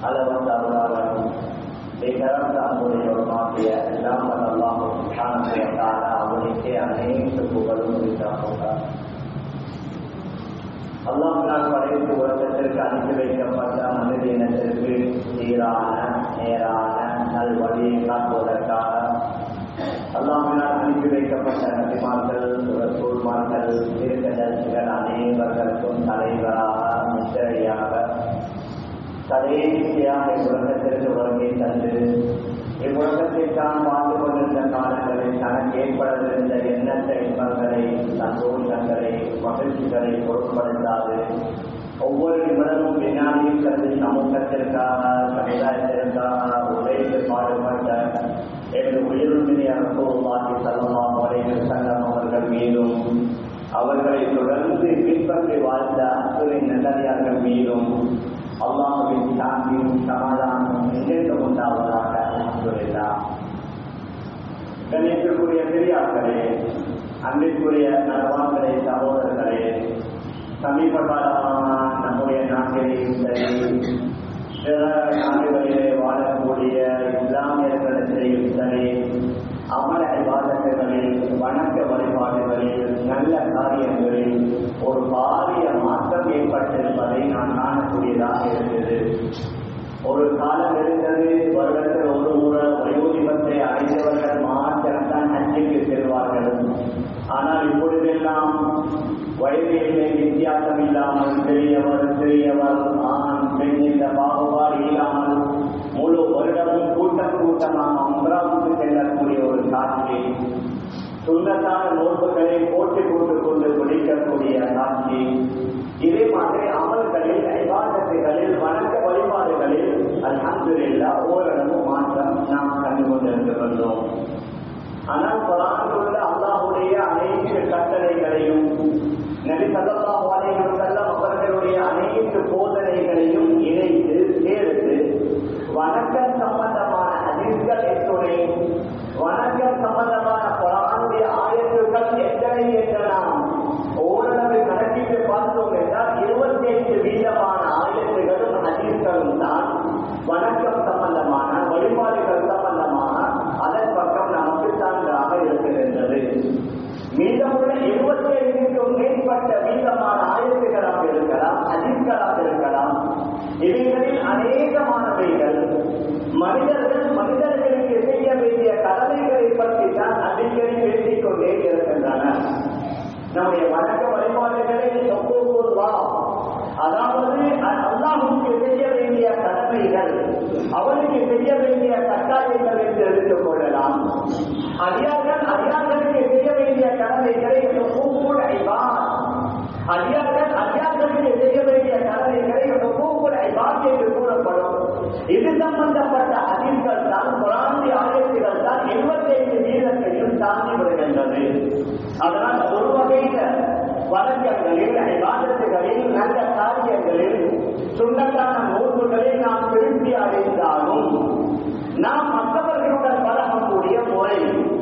அளவந்த அருளாளரும் நிகழ்ந்த அன்புடைய மாற்றிய எல்லாம் அல்லாஹ் சுப்ஹானஹு அவனுக்கே அனைத்து புகழும் உரித்தாகுகிறார் அல்லாஹ் நான் படைத்து உலகத்திற்கு அனுப்பி வைக்கப்பட்ட மனித இனத்திற்கு சீரான நேரான நல்வழியை காட்டுவதற்காக அல்லாஹினால் அனுப்பி வைக்கப்பட்ட நபிமார்கள் சூழ்மார்கள் திருக்கதர்சிகள் அனைவர்களுக்கும் தலைவராக மிஷரியாக கடைசியாக இவ்வுலகத்திற்கு வருகை தந்து இவ்வுலகத்தில் தான் வாழ்ந்து கொண்டிருந்த காலங்களில் தனக்கு ஏற்படவிருந்த எண்ணற்ற இன்பங்களை சந்தோஷங்களை மகிழ்ச்சிகளை பொருட்படுத்தாது ஒவ்வொரு நிமிடமும் வினாடியும் தனது சமூகத்திற்காக சமுதாயத்திற்காக உழைத்து பாடுபட்ட எனது உயிருமினி அனுபவமாகி செல்லலாம் வரையில் செல்லம் அவர்கள் மீதும் அவர்களை தொடர்ந்து பின்பற்றி வாழ்ந்த அத்துறை நல்லடியார்கள் மீதும் அல்லாஹுவின் சாந்தியும் சமாதானமும் எங்கெங்கு உண்டாவதாக அல்ஹம்துலில்லா கணிப்பிற்குரிய பெரியார்களே அன்பிற்குரிய நலவான்களே சகோதரர்களே சமீப காலமாக நம்முடைய நாட்டிலேயும் சரி பிற நாடுகளிலே வாழக்கூடிய இஸ்லாமியர்களிடையும் சரி அமல விவாதங்களில் வணக்க வழிபாடுகளில் நல்ல காரியங்களில் ஒரு பாரிய மாற்றம் ஏற்பட்டிருப்பதை நான் காணக்கூடியதாக இருந்தது ஒரு காலம் இருந்தது வருடத்தில் ஒரு முறை வயோதிபத்தை அடைந்தவர்கள் மாத்திரம்தான் ஹஜ்ஜுக்கு செல்வார்கள் ஆனால் இப்பொழுதெல்லாம் வயதிலே வித்தியாசம் இல்லாமல் பெரியவர் சிறியவர் ஆண் பெண் என்ற பாகுபாடு இல்லாமல் முழு வருடமும் கூட்டம் கூட்டமாக அம்ராவுக்கு செல்லக்கூடிய ஒரு காட்சி சுண்ணத்தான நோன்புகளை போட்டி போட்டுக் கொண்டு குடிக்கக்கூடிய காட்சி இதே மாதிரி அமல்களில் ஐபாதத்துகளில் வணக்க வழிபாடுகளில் அல்ஹம்துலில்லா ஓரளவு மாற்றம் நாம் கண்டு கொண்டிருக்கின்றோம் ஆனால் குரானிலுள்ள அல்லாஹுடைய அனைத்து கட்டளைகளையும் நபி சல்லல்லாஹு அலைஹி வஸல்லம் அவர்களுடைய அனைத்து போதனைகளையும் இணைத்து சேர்த்து வணக்கம் சம்பந்தமான ஹதீஸ்கள் எத்துணை வணக்கம் சம்பந்தமான குரானுடைய ஆயத்துக்கள் எத்தனை என்ற நாம் ஓரளவு கணக்கிட்டு பார்த்தோம் என்றால் இருபத்தி ஐந்து வீதமான ஆயத்துகளும் ஹதீஸ்களும் தான் வணக்கம் சம்பந்தமான வழிபாடுகள் சம்பந்தமான அதன் பக்கம் நமக்கு சான்றாக இருக்கின்றது மீதமுள்ள இருபத்தி ஐந்துக்கும் மேற்பட்ட வீதமான ஆயத்துகளாக இருக்கலாம் ஹதீஸ்களாக இருக்கலாம் இவைகளில் அநேகமானவைகள் மனிதர்கள் மனிதர்களுக்கு செய்ய வேண்டிய கடமைகளை பற்றி தான் அடிக்கடி பேசிக் கொண்டே இருக்கின்றன நம்முடைய வணக்க வழிபாடுகளை சொப்போவா அதாவது அல்லாஹுக்கு செய்ய வேண்டிய கடமைகள் அவனுக்கு செய்ய வேண்டிய கட்டாயங்கள் என்று எடுத்துக் கொள்ளலாம் அடியார்கள் அடியார்களுக்கு செய்ய வேண்டிய கடமைகளை ஒவ்வொரு ஐபார் அடியார்கள் அடியார்களுக்கு செய்ய வேண்டிய கடமைகளை ஒவ்வொரு ஐபார் என்று கூறப்படும் இது சம்பந்தப்பட்ட அதிர்கள் தான் குராந்தி ஆயத்துகள் தான் எழுபத்தைந்து வீதத்தையும் தாண்டி வருகின்றது அதனால் ஒரு வகையில வழக்கங்களில் ஐவாதத்துகளில் நல்ல காரியங்களில் சுண்ணத்தான நோன்புகளில் நாம் திருப்தி அடைந்தாலும் நாம் மற்றவர்களுடன் பழகக்கூடிய முறை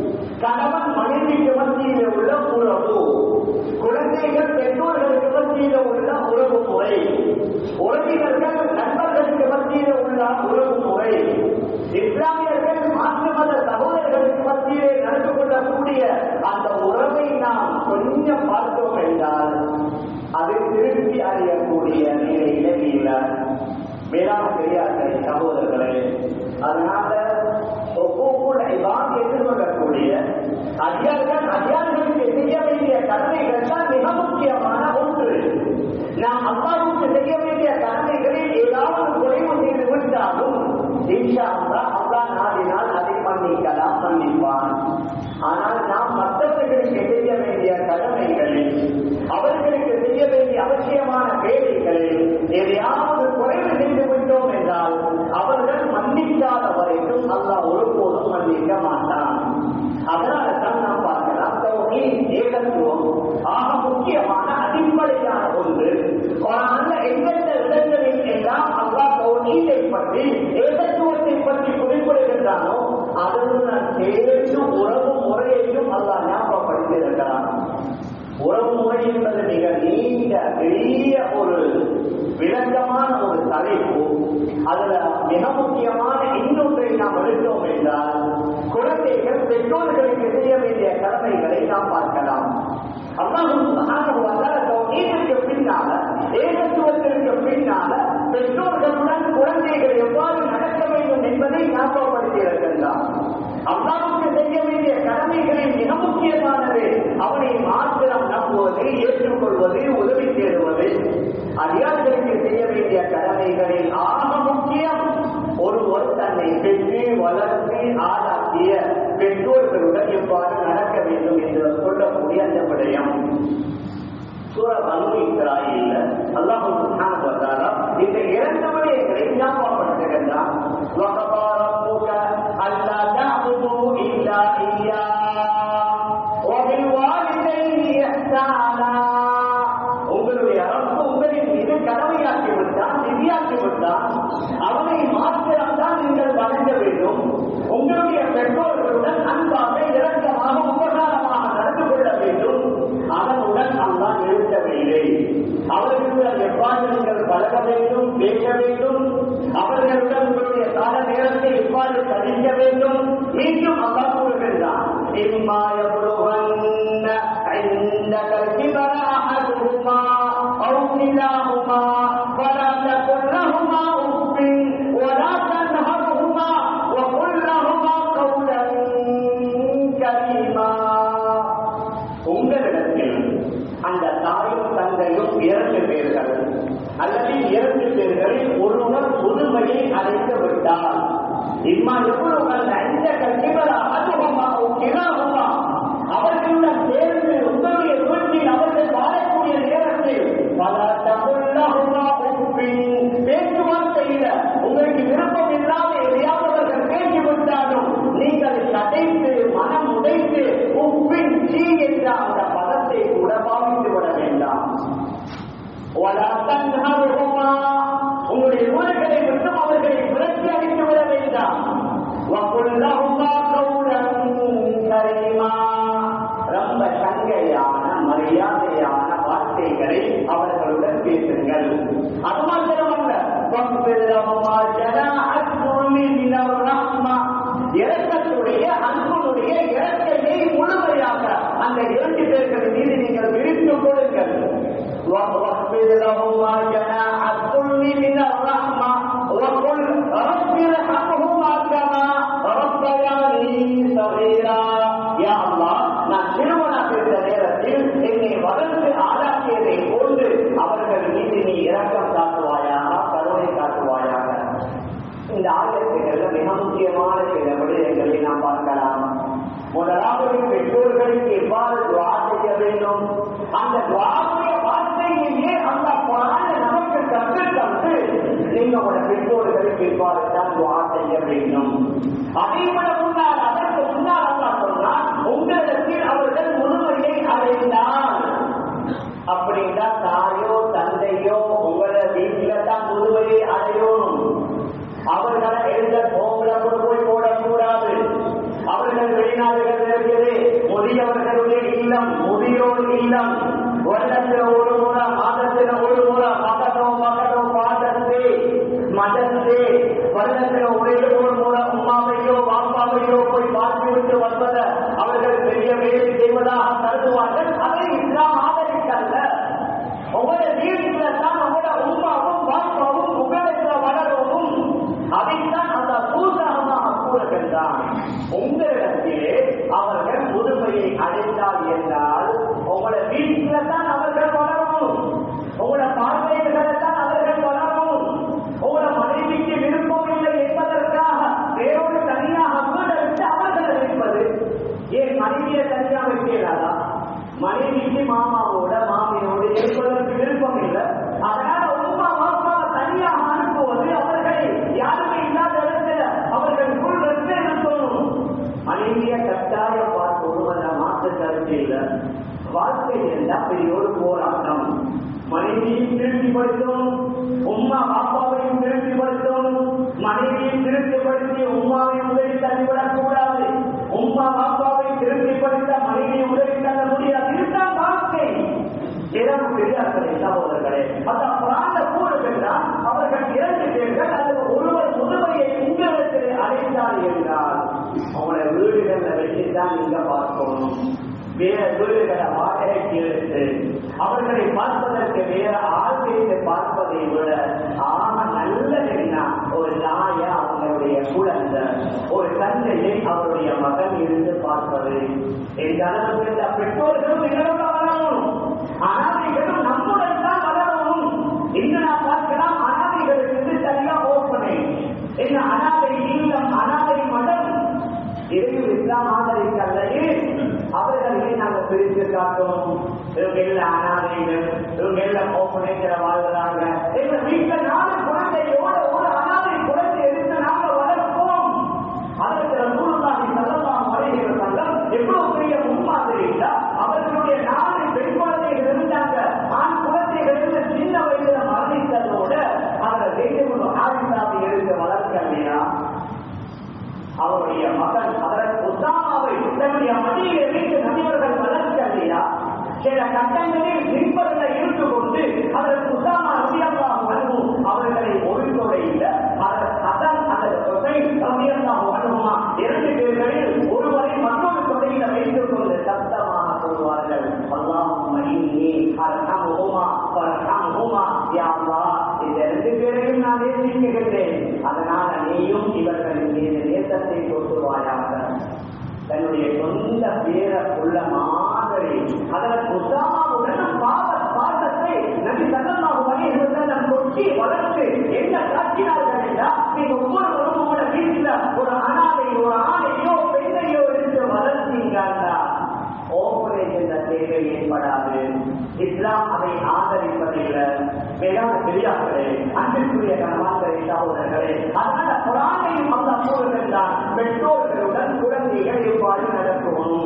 கணவன் மனைவிக்கு மத்தியிலே உள்ள உறவு குழந்தைகள் பெற்றோர்களுக்கு மத்தியில உள்ள உறவு முறை உறவினர்கள் நண்பர்களுக்கு மத்தியில உள்ள உறவு முறை இஸ்லாமியர்கள் மாற்று மத சகோதரர்களுக்கு மத்தியிலே நடந்து கொள்ளக்கூடிய அந்த உறவை நாம் கொஞ்சம் பார்த்தோம் என்றால் அது திருப்தி அடையக்கூடிய நிலையில இல்லை மேலான பெரியார்களே சகோதரர்களே அதனால ஒவ்வொரு ஐவான் எதிர்கொள்ளக்கூடிய அடியார்கள் அடியார்களுக்கு செய்ய வேண்டிய கடமைகள் தான் மிக முக்கியமான ஒன்று நாம் அல்லாவுக்கு செய்ய வேண்டிய கடமைகளில் ஏதாவது குறைவு செய்து விட்டாலும் இன்ஷா அல்லா அல்லா நாடினால் அதை மன்னிக்கலாம் மன்னிப்பான் ஆனால் நாம் மற்றவர்களுக்கு செய்ய வேண்டிய கடமைகளில் அவர்களுக்கு செய்ய வேண்டிய அவசியமான வேலைகளில் எதையாவது குறைவு செய்து விட்டோம் என்றால் அவர்கள் மன்னிக்காத வரைக்கும் அல்லாஹ் ஒருபோதும் மன்னிக்க மாட்டான் அதனால தான் நாம் பார்க்கலாம் ஏகத்துவம் ஆக முக்கியமான அடிப்படையான ஒன்று அந்த எந்தெந்த இடங்களில் எல்லாம் அல்லாஹ் தௌஹீதை பற்றி ஏகத்துவத்தை பற்றி குறிப்பிடுகின்றானோ அதனுடன் சேர்த்து உறவு முறையையும் அல்லாஹ் ஞாபகப்படுத்தி இருக்கிறான் உறவு முறை என்பது மிக நீண்ட பெரிய ஒரு விளக்கமான ஒரு தலைப்பு அதுல மிக முக்கியமான இன்னொன்றை நாம் எடுத்தோம் என்றால் குழந்தைகள் பெற்றோர்களுக்கு செய்ய வேண்டிய கடமைகளை நாம் பார்க்கலாம் அல்லாஹுக்கு பின்னால ஏகத்துவத்திற்கு பின்னால பெற்றோர்களுடன் குழந்தைகள் எவ்வாறு நடக்க வேண்டும் என்பதை ஞாபகப்படுத்தி இருக்கின்றார் அல்லாவுக்கு செய்ய வேண்டிய கடமைகளில் மிக முக்கியமானது அவனை மாத்திரம் நம்புவது ஏற்றுக்கொள்வது உதவி தேடுவது அதிகாரிகளுக்கு செய்ய வேண்டிய கடமைகளில் ஆக முக்கியம் ஒருவர் தன்னை பெற்று வளர்த்து ஆளாக்கிய பெற்றோர்களுடன் எவ்வாறு நடக்க வேண்டும் என்று சொல்லக்கூடிய அந்த விடயம் சூர பனு இஸ்ராயில் அல்லாஹ் சுப்ஹானஹு வ தஆலா இந்த இரண்டு விடயங்களை ஞாபகப்படுத்துகின்றான் வகபா ரப்புக அல்லா தஅபுது இல்லா இய்யா வபில் வாலிதைனி இஹ்சானா உங்களுடைய அரசு உங்களின் மீது கடமையாக்கி விட்டான் விதியாக்கி விட்டான் அவனை மாத்திரம்தான் நீங்கள் வழங்க வேண்டும் உங்களுடைய பெற்றோர்களுடன் அன்பாக இரக்கமாக உபகாரமாக நடந்து கொள்ள வேண்டும் அதனுடன் அல்லாஹ் நிறுத்தவில்லை அவர்களுடன் எவ்வாறு நீங்கள் பழக வேண்டும் பேச வேண்டும் அவர்களுடன் உங்களுடைய கால நேரத்தை எவ்வாறு கழிக்க வேண்டும் மீண்டும் அல்லாஹ் கூறுகின்றான் إما يبلغن عندك الكبر أحدهما أو كلاهما فلا تقل لهما أف ولا تنهرهما وقل لهما قولا كريما உங்களிடத்தில் அந்த தாயும் தந்தையும் இரண்டு பேர்கள் அல்லது இரண்டு பேர்களில் ஒருவர் புதுமையை அடைந்து விட்டால் இம்மா எவ்வளவு அந்த ஐந்த கட்சிகளா அதுவமா கிராமமா அவர்களுடன் சேர்ந்து உங்களுடைய வீட்டில் அவர்கள் வாழக்கூடிய நேரத்தில் பல தகுல்லகுமா உப்பின் பேச்சுவார்த்தையில உங்களுக்கு விருப்பம் இல்லாத எதையாவது அவர்கள் பேசிவிட்டாலும் நீங்கள் கதைத்து மனம் உடைத்து உப்பின் சீ என்ற அந்த பதத்தை கூட பாவித்து விட வேண்டாம் ولا تنهرهما உங்களுடைய ஊர்களை விட்டும் அவர்களை விரட்டி அடித்து விட வேண்டாம் وقل لهما قولا كريما ரொம்ப சங்கையான மரியாதையான வார்த்தைகளை அவர்களுடன் பேசுங்கள் அது மாத்திரமல்ல واغفر لهما جناح الذل من الرحمة இரக்கத்துடைய அன்புடைய இறக்கையை முழுமையாக அந்த இரண்டு பேர்கள் மீது நீங்கள் விரித்துக் கொடுங்கள் واخفض لهما جناح الذل من الرحمة وقل رب ارحمهما كما ربياني صغيرا يا الله நான் சிறுவனாக இருந்த நேரத்தில் என்னை வளர்ந்து ஆளாக்கியதை போன்று அவர்கள் மீது நீ இரக்கம் காட்டுவாயாக கருணை காட்டுவாயாக இந்த ஆயத்துகள்ல மிக முக்கியமான சில விடயங்களை நாம் பார்க்கலாம் முதலாவது பெற்றோர்களுக்கு எவ்வாறு துவா செய்ய வேண்டும் அந்த துவாவுடைய வார்த்தையிலேயே அந்த குரான நமக்கு கற்று தந்து நீங்க உங்களோட பெற்றோர்களுக்கு எவ்வாறு தான் துவா செய்ய வேண்டும் அதை விட முன்னால் அதற்கு முன்னால் அல்லா சொன்னால் உங்களிடத்தில் அவர்கள் முழுமையை அடைந்தால் அப்படின்னா தாயோ தந்தையோ உங்களோட வீட்டில தான் முழுமையை அடையணும் அவர்களை எழுத போகல கொண்டு போய் போடக்கூடாது அவர்கள் வெளிநாடுகள் இருக்கிறது முதியவர்களுடைய இல்லம் முதியோர் இல்லம் வருடத்தில் ஒரு முறை மாதத்தில் ஒரு முறை மகனோ மகனோ பாதத்தே மதத்தே வருடத்தில் ஒரே ஒரு முறை உமாவையோ பாப்பாவையோ போய் பார்த்துவிட்டு வருவதை அவர்கள் பெரிய வேலை செய்வதாக கருதுவார்கள் அதை இஸ்லாம் ஆதரிக்கல்ல உங்களோட வீட்டுல தான் உங்களோட உமாவும் பாப்பாவும் உங்களிடத்துல வளரவும் அதைத்தான் அந்த பூசாகமாக கூறுகின்றான் உங்களிடத்திலே அவர்கள் முதுமையை அடைந்தால் என்றால் உங்களோட வீட்டில தான் அவர்கள் வளரணும் உங்களோட பார்வைகளை தான் அவர்கள் வளரணும் உங்களோட மனைவிக்கு விருப்பம் இல்லை என்பதற்காக வேறொரு தனியாக வீடு விட்டு அவர்கள் வைப்பது ஏன் மனைவியை தனியாக வைக்கிறாரா மனைவிக்கு மாமாவோட மாமியோடு இருப்பதற்கு விருப்பம் இல்லை அதனால உமா மாமாவை தனியாக அனுப்புவது அவர்களை யாருமே இல்லாத இடத்துல அவர்களுக்குள் ரெண்டு இருக்கணும் மனைவிய கட்டாயம் பார்ப்போம் அந்த மாற்று கருத்து இல்லை வாழ்க்கை என்றால் பெரிய ஒரு போராட்டம் மனைவியும் திருப்திப்படுத்தும் உம்மா பாப்பாவையும் திருப்திப்படுத்தும் மனைவியும் திருப்திப்படுத்தி உம்மாவையும் உதவி தள்ளிவிடக் கூடாது உம்மா பாப்பாவை திருப்திப்படுத்த மனைவியை உதவி தள்ள முடியாது இதுதான் வாழ்க்கை இடம் பெரியார்களே சகோதரர்களே அந்த பிராந்த கூறுகின்றால் அவர்கள் இரண்டு இருக்கிறார் என்றால் அவங்களோட வீடுகளில் வச்சுதான் நீங்க பார்க்கணும் வேற வீடுகளை வாடகைக்கு எடுத்து அவர்களை பார்ப்பதற்கு வேற ஆள் வைத்து பார்ப்பதை விட ஆக நல்லது என்ன ஒரு தாய அவங்களுடைய குழந்தை ஒரு தந்தையை அவருடைய மகன் இருந்து பார்ப்பது எந்த அளவுக்கு இந்த பெற்றோர்களும் எங்களோட வளரணும் அனாதைகளும் நம்முடன் தான் வளரணும் இன்று நான் பார்க்கலாம் அனாதைகளுக்கு சரியா ஓப்பனை என்ன அனாதை இல்லம் அனாதை மடம் இதையும் இஸ்லாம் ஆதரிக்கல்லையே அவர்களையே நாங்கள் பிரித்து காட்டோம் இவங்க எல்லாம் அனாதைகள் இவங்க எல்லாம் ஓப்பனைக்கிற வாழ்கிறாங்க எங்க வீட்டுல நாலு குழந்தையோட ஒரு அனாதை குழந்தை எடுத்து நாங்க வளர்ப்போம் அதற்கு ரசூலுல்லாஹி ஸல்லல்லாஹு அலைஹி வஸல்லம் எவ்வளவு பெரிய முன்மாதிரி இல்ல அவர்களுடைய நாலு பெண் குழந்தைகள் இருந்தாங்க ஆண் குழந்தைகள் இருந்து சின்ன வயதுல மரணித்ததோட அந்த தெய்வம் ஆதிசாவை எடுத்து வளர்க்கலையா அவருடைய மகன் அதற்கு உசாமாவை தன்னுடைய மடியிலே வைத்து நபியவர்கள் வளர்க்கலையா சில கட்டங்களில் நிற்பதில் இருந்து கொண்டு அதற்கு உசாமா நபியல்லாஹு அன்ஹு அவர்களை ஒழுங்குறையில் அதன் அந்த தொகை நபியல்லாஹு அன்ஹுமா இரண்டு பேர்களில் ஒருவரை மற்றொரு தொகையில வைத்துக் கொண்டு சத்தமாக சொல்வார்கள் அல்லாஹும்ம இன்னி அர்ஹமுஹுமா ஃபர்ஹம்ஹுமா யா அல்லாஹ் இந்த ரெண்டு பேரையும் நான் நேசிக்கிறேன் அதனால நீயும் இவர்களின் மீது நேசத்தை கொண்டுவாயாக தன்னுடைய சொந்த பேர உள்ள மாதிரி அதற்கு உசாமாவுடன் பாவ பாசத்தை நபி சல்லல்லாஹு அலைஹி வஸல்லம் கொட்டி வளர்த்து என்ன காட்டினார்கள் என்றால் நீங்க ஒவ்வொருவரும் உங்களோட வீட்டுல ஒரு அனாதை ஒரு ஆணையோ பெண்ணையோ எடுத்து வளர்த்தீங்கன்னா ஓப்பரேஷன் என்ற தேவை ஏற்படாது இஸ்லாம் அதை ஆதரிப்பதில்லை வேளாண் பெரியார்களே அன்பிற்குரிய கணவான்களே சகோதரர்களே அதனால குரானையும் அந்த கூறுகின்றான் பெற்றோர்களுடன் குழந்தைகள் எவ்வாறு நடக்கணும்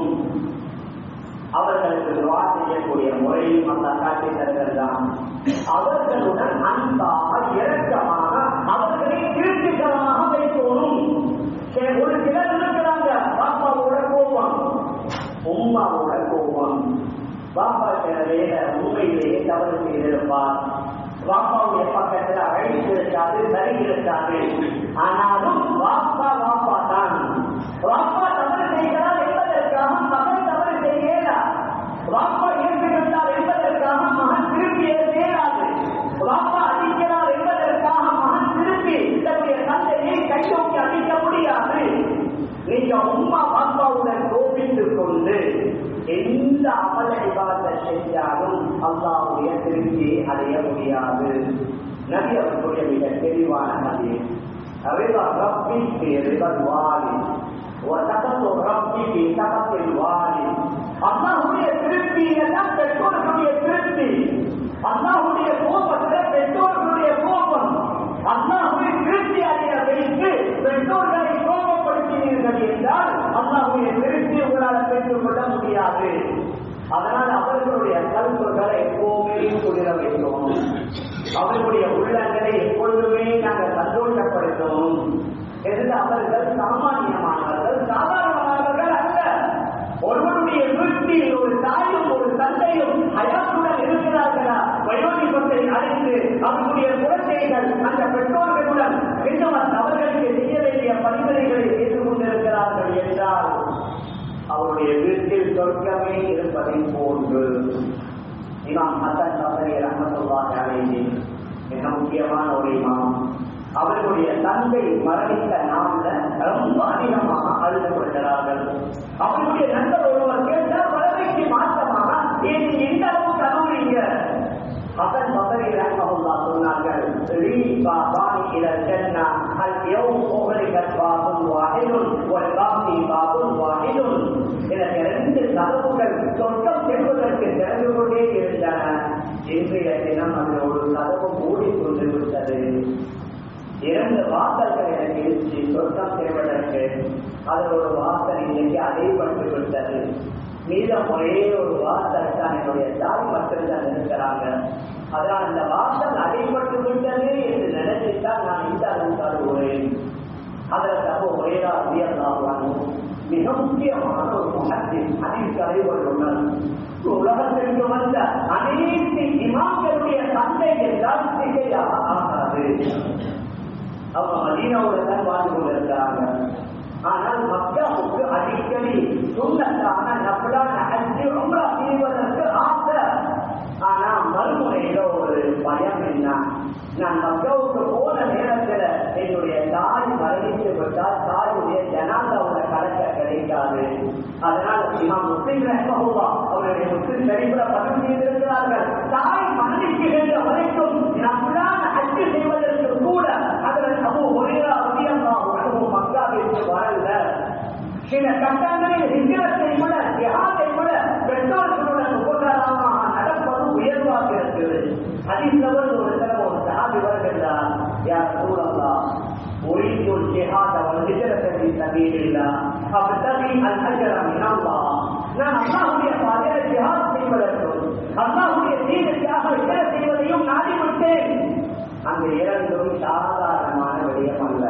அவர்களுக்கு துவா செய்யக்கூடிய முறையும் அந்த காட்டி தருகின்றான் அவர்களுடன் அன்பாக இரக்கமாக அவர்களை திருப்திகரமாக வைக்கணும் சரி, ஒரு சிலர் இருக்கிறாங்க பாப்பாவோட கோபம் உம்மாவோட கோபம் பாப்பா சில வேலை உண்மையிலேயே தவறு செய்திருப்பார் பாப்பாவுடைய பக்கத்துல அழைத்து இருக்காது சரி இருக்காது ஆனாலும் வாப்பா வாப்பா தான் வாப்பா தவறு செய்கிறார் என்பதற்காக மகன் தவறு செய்யல வாப்பா ஏற்றுகின்றார் என்பதற்காக மகன் திருப்பி ஏறாது வாப்பா அடிக்கிறார் என்பதற்காக மகன் திருப்பி தன்னுடைய தந்தையை கைநோக்கி அடிக்க முடியாது நீங்க உம்மா பாப்பாவுடன் கோபித்துக் கொண்டு எந்த அமல விவாதத்தை செஞ்சாலும் அல்லாவுடைய திருப்தி அடைய முடியாது நபி அவர்களுடைய மிக தெளிவான நபி ரிவா ரப்பி பி ரிவல் வாலி வசகத்து ரப்பி பி சகத்தில் வாலி அல்லாஹுடைய திருப்தி எல்லாம் பெற்றோர்களுடைய திருப்தி அல்லாஹுடைய கோபத்துல பெற்றோர்களுடைய கோபம் அல்லாஹுடைய திருப்தி அடைய வைத்து பெற்றோர்களை கோபப்படுத்தினீர்கள் என்றால் அல்லாஹுடைய திருப்தி உங்களால் பெற்றுக் கொள்ள முடியாது அதனால் அவர்களுடைய கல்வர்களை எப்போவுமே குளிர வைக்கணும் அவர்களுடைய உள்ளங்களை எப்பொழுதுமே நாங்கள் சந்தோஷப்படுத்தணும் என்று அவர்கள் சாமானியமானவர்கள் சாதாரணமானவர்கள் அல்ல ஒருவருடைய வீட்டில் ஒரு தாயும் ஒரு தந்தையும் அயாத்துடன் இருக்கிறார்களா வயோதிபத்தை அடைந்து அவர்களுடைய குழந்தைகள் அந்த பெற்றோர்களுடன் இன்னும் அவர்களுக்கு செய்ய வேண்டிய பரிந்துரைகளை செய்து கொண்டிருக்கிறார்கள் என்றால் அவருடைய வீட்டில் சொர்க்கமே இருப்பதை போன்று இமாம் ஹசன் சபரி ரஹமத்துல்லாஹி அலைஹி மிக முக்கியமான ஒரு இமாம் அவர்களுடைய தந்தை மரணித்த நாள்ல ரொம்ப அதிகமாக அழுது கொள்கிறார்கள் அவர்களுடைய நண்பர் ஒருவர் கேட்டால் வளமைக்கு மாற்றமாக ஏன் எந்த அளவு கருவுறீங்க ஹசன் பசரி ரஹமத்துல்லா சொன்னார்கள் ரீ பாபானி இல ஜன்னா அல் யௌம் உஹரிகத் பாபுன் வாஹிதுன் வல் பாபி பாபுன் வாஹிதுன் எனக்கு ரெண்டு கதவுகள் சொர்க்கம் செல்வதற்கு திறந்து கொண்டே இருந்தன இன்றைய தினம் அந்த ஒரு கதவு மூடிக்கொண்டு விட்டது இரண்டு வாசல்கள் எனக்கு இருந்துச்சு சொர்க்கம் செல்வதற்கு அது ஒரு வாசல் இன்னைக்கு அடைபட்டு விட்டது மீதம் ஒரே ஒரு வாசல் தான் என்னுடைய தாய் மட்டும்தான் இருக்கிறாங்க அதனால் அந்த வாசல் அடைபட்டு விட்டது என்று நினைச்சுதான் நான் இந்த அளவுக்கு அழுகிறேன் அதில் தப்பு ஒரேதா உயர்ந்தாலும் மிக முக்கியமான ஒரு முகத்தில் அதில் தலைவர் உள்ளனர் உலகத்திற்கு வந்த அனைத்து இமாம்களுடைய தந்தை என்றால் திகையாக ஆகாது அவங்க மதீனாவோட தான் வாழ்ந்து கொண்டிருக்கிறாங்க ஆனால் மக்காவுக்கு அடிக்கடி சுண்ணத்தான நபலான அஞ்சு ரொம்ப செய்வதற்கு ஆசை ஆனா மறுமுறையில ஒரு பயம் என்ன நான் மக்காவுக்கு போன நேரத்துல என்னுடைய தாய் மரணித்து விட்டால் தாயுடைய ஜனாதாவோட கலக்க கிடைக்காது அதனால இமாம் முஸ்லிம் ரஹ்மஹுல்லா அவருடைய முஸ்லிம் சரிபுர பதிவு செய்திருக்கிறார்கள் தாய் மரணிக்கின்ற வரைக்கும் நபலான அஞ்சு செய்வதற்கு கூட அதில் அபு ஒரேரா அதிகமாக உணவும் மக்காவிற்கு வரல சில கட்டங்களில் ஹிஜரத்தை விட தியாகத்தை விட பெற்றோர்களுடன் உபகாரமாக நடப்பது உயர்வாக இருக்கிறது அதிர்ந்தவர் ஒரு தரம் ஒரு சகாபி வருகின்றார் யார் சூழல்லா أريد الجهاد والهجرة في سبيل الله أبتغي الأجر من الله நான் அல்லாஹுடைய பாதையில ஜிஹாத் செய்வதற்கும் அல்லாஹுடைய தீனுக்காக இதர செய்வதையும் நாடிவிட்டேன் அந்த இரண்டும் சாதாரணமான விடயம் அல்ல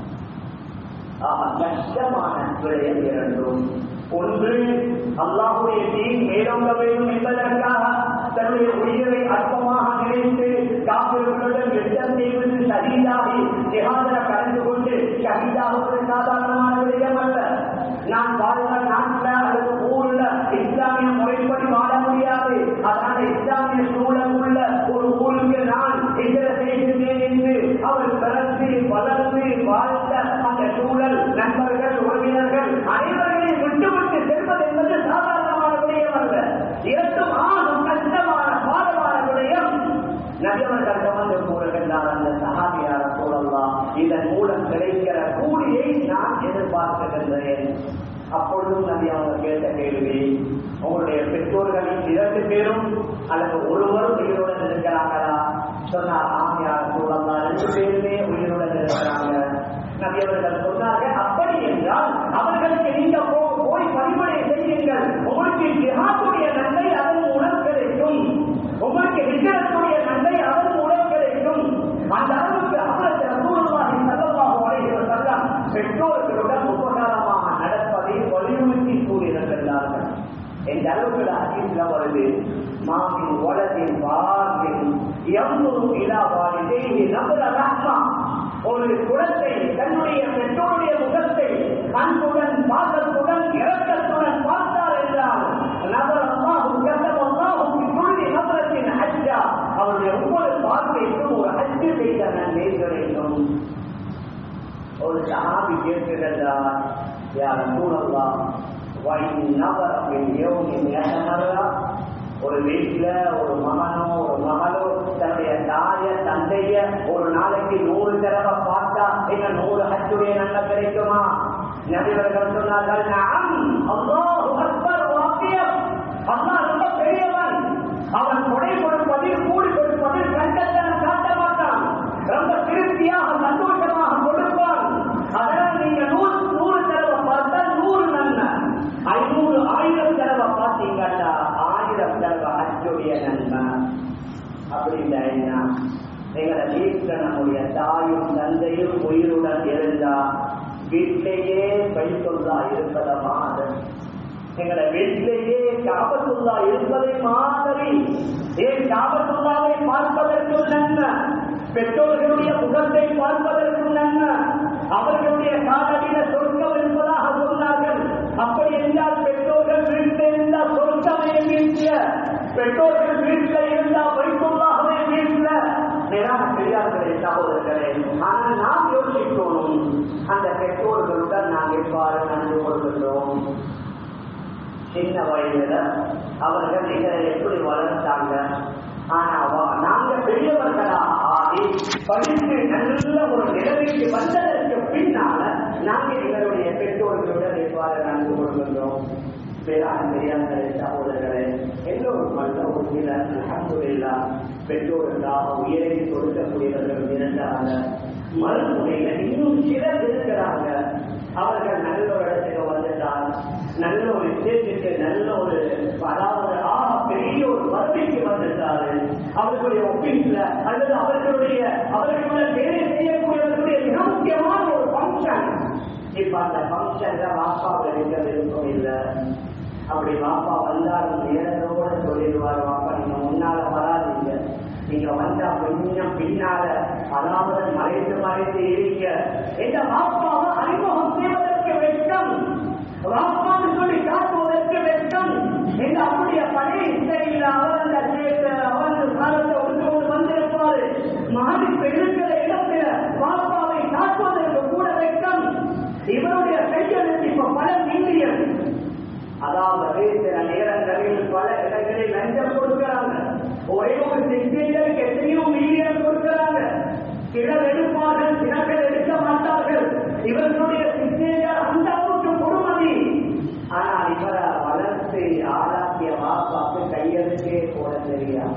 கஷ்டமான விடயம் இரண்டும் ஒன்று அல்லாஹுடைய தீன் மேலோங்க வேண்டும் என்பதற்காக தன்னுடைய உயிரை அற்பமாக நினைத்து காப்பிர்களுடன் யுத்தம் செய்வது சரீதாகி ஜிஹாதர கலந்து கொண்டு ஷஹீதாகுவது சாதாரணமான விடயம் அல்ல நான் வாழ்ந்த நாட்டில் அல்லது ஊர்ல இஸ்லாமிய முறைப்படி வாழ முடியாது அதனால இஸ்லாமிய சூழல் உள்ள ஒரு ஊருக்கு நான் இதர செய்கின்றேன் என்று அவர் பிறந்து வளர்ந்து வாழ்ந்த அந்த சூழல் நண்பர்கள் உறவினர்கள் அனைவரையும் விட்டுவிட்டு செல்வது என்பது சாதாரணமான விடயம் அல்ல இரண்டும் ஆகும் கஷ்டமான பாதமான விடயம் நபியவர்கள் கவர்ந்து கூறுகின்றார் அந்த சகாபியார சூழல்லாம் இதன் மூலம் கிடைக்கிற கூலியை நான் எதிர்பார்க்கின்றேன் அப்பொழுதும் நபி அவங்க கேட்ட கேள்வி உங்களுடைய பெற்றோர்களின் இரண்டு பேரும் அல்லது ஒருவரும் உயிருடன் இருக்கிறாங்களா சொன்னார் ஆமியார் சூழல்லா ரெண்டு பேருமே உயிருடன் இருக்கிறாங்க நபி அவர்கள் சொன்னார்கள் அப்படி என்றால் அவர்களுக்கு நீங்க போ- போய் பணிபுரை செய்யுங்கள் உங்களுக்கு ஜிஹாத்துடைய நன்மை அதன் மூலம் கிடைக்கும் உங்களுக்கு விஜயத்துடைய நன்மை அதன் மூலம் கிடைக்கும் அந்த அளவுக்கு அவருக்கு ரசூலுல்லாஹி ஸல்லல்லாஹு அலைஹி வஸல்லம் பெற்றோர்களுடன் உபகாரமாக நடப்பதை வலியுறுத்தி கூறியிருக்கிறார்கள் எந்த அளவுக்கு ஹதீஸ்ல வருது மாமின் வலதின் வாரின் எவ்வளவு இலா வாலிதேஹி நபர ரஹ்மா ஒரு குழந்தை தன்னுடைய பெற்றோருடைய முகத்தை அன்புடன் பாசத்துடன் இரக்கத்துடன் பார்த்தார் என்றால் நபர் அல்லாஹு கதம் அல்லாஹு சொல்லி நபரத்தின் ஹஜ்ஜா அவருடைய ஒவ்வொரு பார்வைக்கும் ஒரு ஹஜ்ஜு செய்த நன்மை கிடைக்கும் ஒரு சஹாபி கேட்கிறார் யார் சூழல்லா வைன் நபரத்தின் யோகின் ஏற்றமரா ஒரு வீட்டுல ஒரு மகனோ ஒரு மகளோ தன்னுடைய தாய தந்தைய ஒரு நாளைக்கு நூறு தடவை பார்த்தா எங்க நூறு ஹஜ்ஜுடைய நன்மை கிடைக்குமா நபிவர்கள் சொன்னார்கள் நாம் அல்லாஹு அக்பர் வாக்கியம் அல்லாஹ் ரொம்ப பெரியவன் அவன் கொடை கொடுப்பதில் கூடி கொடுப்பதில் கண்டத்தனம் காட்ட மாட்டான் ரொம்ப திருப்தியாக சந்தோஷமாக கொடுப்பான் அதனால் நீங்க நூறு நூறு தடவை பார்த்தால் நூறு நன்மை ஐநூறு ஆயிரம் தடவை பார்த்தீங்கன்னா ஆயிரம் தடவை அச்சுடைய நன்மை அப்படின்னா என்ன எங்களை வீட்டில் நம்முடைய தாயும் தந்தையும் உயிருடன் இருந்தா வீட்டிலேயே பைத்துள்ளா இருப்பதை மாதிரி எங்களை வீட்டிலேயே காபத்துள்ளா இருப்பதை மாதிரி ஏன் காபத்துள்ளாவை பார்ப்பதற்கும் நன்மை பெற்றோர்களுடைய முகத்தை பார்ப்பதற்கும் நன்மை அவர்களுடைய காலடியில சொர்க்கம் இருப்பதாக சொன்னார்கள் அப்படி என்றால் பெற்றோர்கள் வீட்டில் இருந்தால் சொர்க்கமே வீட்டில் பெற்றோர்கள் வீட்டில் இருந்தால் வைத்துள்ளாகவே வீட்டில் மேலான பெரியார்களே சகோதரர்களே ஆனால் நாம் யோசிக்கணும் அந்த பெற்றோர்களுடன் நாம் எவ்வாறு நடந்து கொள்கின்றோம் சின்ன வயதுல அவர்கள் எங்களை எப்படி வளர்த்தாங்க ஆனா அவ- நாங்க பெரியவர்களா ஆகி படித்து நல்ல ஒரு நிலைமைக்கு வந்ததற்கு பின்னால நாங்க எங்களுடைய பெற்றோர்களுடன் எவ்வாறு நடந்து கொள்கின்றோம் பேரான பெரியார்களே சகோதரர்களே எல்லோரும் அல்ல ஒரு சிலர் அல்ஹம்துலில்லா பெற்றோருக்காக உயிரை கொடுக்கக்கூடியவர்கள் இருந்தாங்க மறுமுறையில இன்னும் சிலர் இருக்கிறாங்க அவர்கள் நல்ல ஒரு இடத்துக்கு வந்துட்டால் நல்ல ஒரு விஷயத்துக்கு நல்ல ஒரு அதாவது ஆக பெரிய ஒரு வறுமைக்கு வந்துட்டாரு அவர்களுடைய ஒப்பீஸ்ல அல்லது அவர்களுடைய அவர்களுடைய வேலை செய்யக்கூடியவர்களுடைய மிக முக்கியமான ஒரு ஃபங்க்ஷன் இப்ப அந்த ஃபங்க்ஷன்ல வாப்பாவை இருக்க விருப்பம் இல்லை அப்படி வாப்பா வந்தாலும் நேரத்தோட சொல்லிடுவார் வாப்பா நீங்க முன்னால வராதீங்க நீங்க வந்தா கொஞ்சம் பின்னால அதாவது மறைத்து மறைத்து இருக்க இந்த வாப்பாவை அறிமுகம் செய்வதற்கு வாப்பான்னு சொல்லி காட்டுவதற்கு வெட்கம் இந்த அப்படிய பழைய இசையில் அவர் அந்த கேட்டு அவர் அந்த காலத்தை ஒன்று கொண்டு வந்திருப்பாரு மகனுக்கு இருக்கிற இடத்துல பாப்பாவை காட்டுவதற்கு கூட வெட்கம் இவருடைய கையெழுத்து இப்ப பல மில்லியன் அதாவது சில நேரங்களில் பல இடங்களில் லஞ்சம் கொடுக்கிறாங்க ஒரே ஒரு சிக்னேச்சருக்கு எத்தனையோ மில்லியன் கொடுக்கிறாங்க சிலர் எடுப்பார்கள் சிலர்கள் எடுக்க மாட்டார்கள் இவர்களுடைய சிக்னேச்சர் அந்த அளவுக்கு பொறுமதி ஆனால் இவரை வளர்த்து ஆராத்திய வாப்பாக்கு கையெழுத்தே போட தெரியாது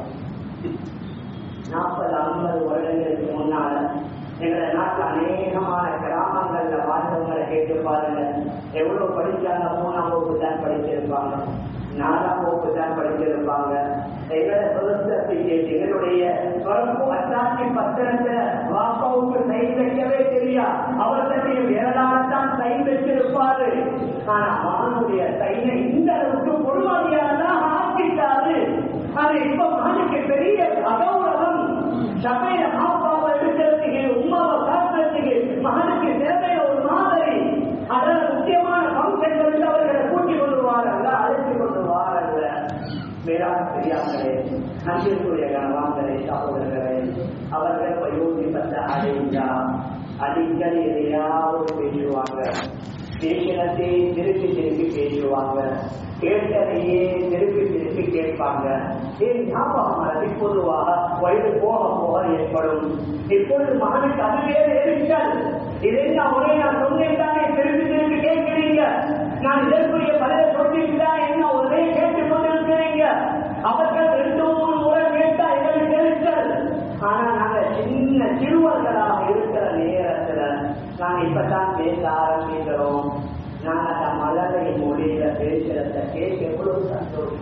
நாற்பது ஐம்பது வருடங்களுக்கு முன்னால எங்களை நாட்டில் அநேகமான கிராமங்கள்ல வாழ்ந்தவங்களை கேட்டு பாருங்க எவ்வளவு படிச்சாங்க மூணாம் வகுப்பு தான் படிச்சிருப்பாங்க நாலாம் வகுப்பு தான் படிச்சிருப்பாங்க எங்களை சர்டிபிகேட் எங்களுடைய பிறப்பு அச்சாட்சி பத்திரத்தை வாப்பாவுக்கு கை வைக்கவே தெரியா அவர்களுடைய விரலால்தான் கை வச்சிருப்பாரு ஆனா மகனுடைய கையை இந்த அளவுக்கு பொறுமதியானதான் ஆக்கிட்டாரு அது இப்ப மகனுக்கு பெரிய அகௌரவம் சபையில மாப்பாவை எடுக்கிறதுக்கு உமாவை காட்டுறதுக்கு மகனுக்கு தேவையான ஒரு மாதிரி அதில் முக்கியமான பங்கன்கள் அவர்களை கூட்டி கொண்டு வாரங்க அழைத்து கொண்டு வாரங்க வேளாண் பெரியார்களே அன்பிற்குரிய கணவான்களே சகோதரர்களே அவர்கள் வயோதிபத்தை அடைந்தா அடிக்கடி எதையாவது பேசுவாங்க பேசினத்தை திருப்பி திருப்பி பேசுவாங்க கேட்டதையே திருப்பி திருப்பி கேட்பாங்க ஏன் ஞாபகம் மறதி பொதுவாக வயது போக போக ஏற்படும் இப்பொழுது மகனுக்கு அதுவே ஏறிவிட்டால் இதை நான் ஒரே நான் சொன்னேன் தானே திருப்பி திருப்பி கேட்கிறீங்க நான் இதற்குரிய பதில சொல்லிட்டு என்ன ஒரே கேட்டுக் கொண்டிருக்கிறீங்க அவர்கள் ரெண்டு மூணு முறை கேட்டா எங்களுக்கு தெரிஞ்சல் ஆனா நாங்க சின்ன சிறுவர்களாக இருக்கிற நேரத்துல நாங்க இப்பதான் பேச ஆரம்பிக்கிறோம் நாங்க அந்த மலரை மொழியில பேசுறத கேட்க எவ்வளவு சந்தோஷம்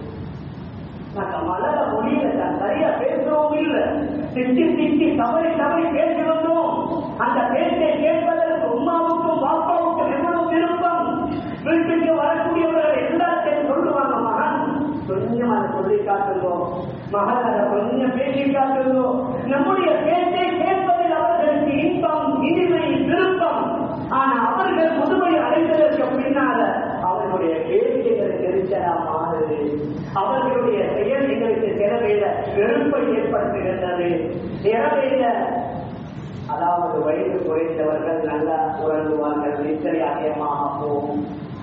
நாங்க மலர மொழியில தான் சரியா பேசுறோம் இல்ல திட்டி திட்டி தவறி தவறி பேசுகிறோம் அந்த பேச்சை கேட்பதற்கு உமாவுக்கும் பாப்பாவுக்கும் எவ்வளவு விருப்பம் வீட்டுக்கு வரக்கூடியவர்கள் எல்லாத்தையும் சொல்லுவாங்க மகன் கொஞ்சம் அதை சொல்லி காட்டுங்கோ மகன் அதை கொஞ்சம் பேசி காட்டுங்கோ நம்முடைய பேச்சை கேட்பதில் அவர்களுக்கு இன்பம் இனிமை விருப்பம் ஆனா அவர்கள் முதுமை அடைந்ததற்கு பின்னால அவர்களுடைய பேச்சு எங்களுக்கு எரிச்சலா மாறுது அவர்களுடைய செயல் எங்களுக்கு திறமையில வெறுப்பை ஏற்படுத்துகின்றது திறமையில அதாவது வயது குறைந்தவர்கள் நல்லா உறங்குவார்கள் நிச்சய அதிகமாக போகும்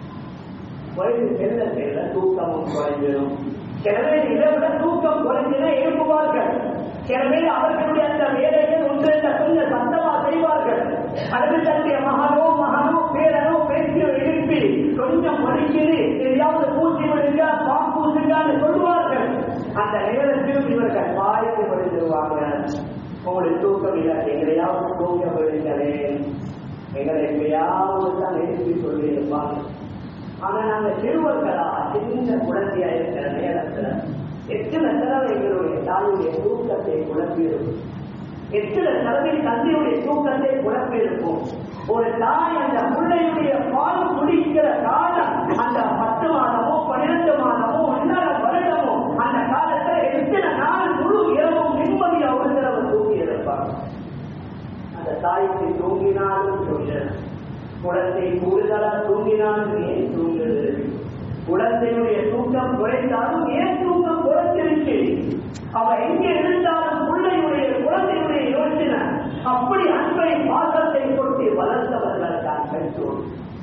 வயது செல்ல செல்ல தூக்கமும் குறைஞ்சிடும் சில பேர் இதை விட தூக்கம் குறைஞ்சினா எழுப்புவார்கள் சில பேர் அவர்களுடைய அந்த வேலைகள் ஒன்றென்ற கொஞ்சம் சத்தமா செய்வார்கள் அல்லது தன்னுடைய மகனோ மகனோ பேரனோ பேசி எழுப்பி கொஞ்சம் படிக்கிறது எதையாவது பூச்சி விடுங்க பாம்பூசுங்கன்னு சொல்லுவார்கள் அந்த நேரத்தில் இவர்கள் வாய்ப்பு விழுந்துருவாங்க உங்களுக்கு தூக்கம் இல்லை எங்களையாவது தூங்க விடுங்களே எங்களை எப்பயாவது தான் எழுப்பி சொல்லியிருப்பாங்க ஆனா நாங்க சிறுவர்களா சின்ன குழந்தையா இருக்கிற நேரத்துல எத்தனை தடவை எங்களுடைய தாயுடைய தூக்கத்தை குழப்பியிருக்கும் எத்தனை தடவை தந்தையுடைய தூக்கத்தை குழப்பியிருக்கும் ஒரு தாய் அந்த பிள்ளையுடைய பால் குடிக்கிற காலம் அந்த பத்து மாதமோ பன்னிரண்டு மாதமோ ஒன்றரை வருடமோ அந்த காலத்துல எத்தனை நாள் முழு இரவும் நிம்மதியா ஒரு தடவை தூங்கி இருப்பாங்க அந்த தாய்க்கு தூங்கினாலும் சொல்லுறேன் குழந்தை கூடுதலா தூங்கினாலும் ஏன் தூங்குது குழந்தையுடைய தூக்கம் குறைந்தாலும் ஏன் தூக்கம் குறைச்சிருச்சு அவ எங்க இருந்தாலும் பிள்ளையுடைய குழந்தையுடைய யோசனை அப்படி அன்பை பாசத்தை கொண்டு வளர்ந்தவர்கள் தான் பெற்றோர்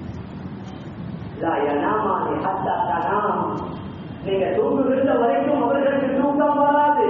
நீங்க தூங்குகின்ற வரைக்கும் அவர்களுக்கு தூக்கம் வராது